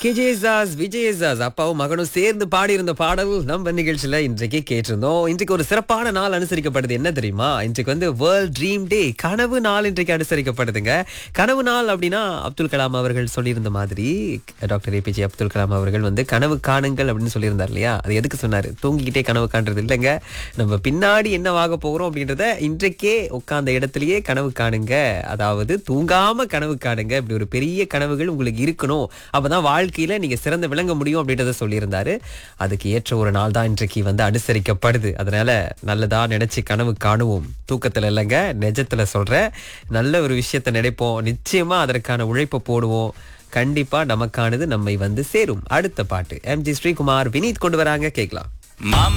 கேஜேசாஸ் விஜயசாஸ் அப்பாவும் மகனும் சேர்ந்து பாடியிருந்த பாடல் நம்ம நிகழ்ச்சியில இன்றைக்கு கேட்டிருந்தோம் இன்றைக்கு ஒரு சிறப்பான நாள் அனுசரிக்கப்படுது என்ன தெரியுமா இன்றைக்கு வந்து வேர்ல்ட் ட்ரீம் டே கனவு நாள் இன்றைக்கு அனுசரிக்கப்படுதுங்க கனவு நாள் அப்படின்னா அப்துல் கலாம் அவர்கள் சொல்லியிருந்த மாதிரி டாக்டர் ஏபிஜே அப்துல் கலாம் அவர்கள் வந்து கனவு காணுங்கள் அப்படின்னு சொல்லியிருந்தார் இல்லையா அது எதுக்கு சொன்னாரு தூங்கிக்கிட்டே கனவு காண்றது இல்லைங்க நம்ம பின்னாடி என்னவாக போகிறோம் அப்படின்றத இன்றைக்கே உட்கார்ந்த இடத்துலயே கனவு காணுங்க அதாவது தூங்காம கனவு காணுங்க இப்படி ஒரு பெரிய கனவுகள் உங்களுக்கு இருக்கணும் அப்பதான் வாழ்க்கையில நீங்க சிறந்து விளங்க முடியும் அப்படின்றத சொல்லியிருந்தாரு அதுக்கு ஏற்ற ஒரு நாள் தான் இன்றைக்கு வந்து அனுசரிக்கப்படுது அதனால நல்லதா நினைச்சு கனவு காணுவோம் தூக்கத்துல இல்லைங்க நிஜத்துல சொல்றேன் நல்ல ஒரு விஷயத்த நினைப்போம் நிச்சயமா அதற்கான உழைப்பை போடுவோம் கண்டிப்பா நமக்கானது நம்மை வந்து சேரும் அடுத்த பாட்டு எம் ஜி ஸ்ரீகுமார் வினீத் கொண்டு வராங்க கேட்கலாம்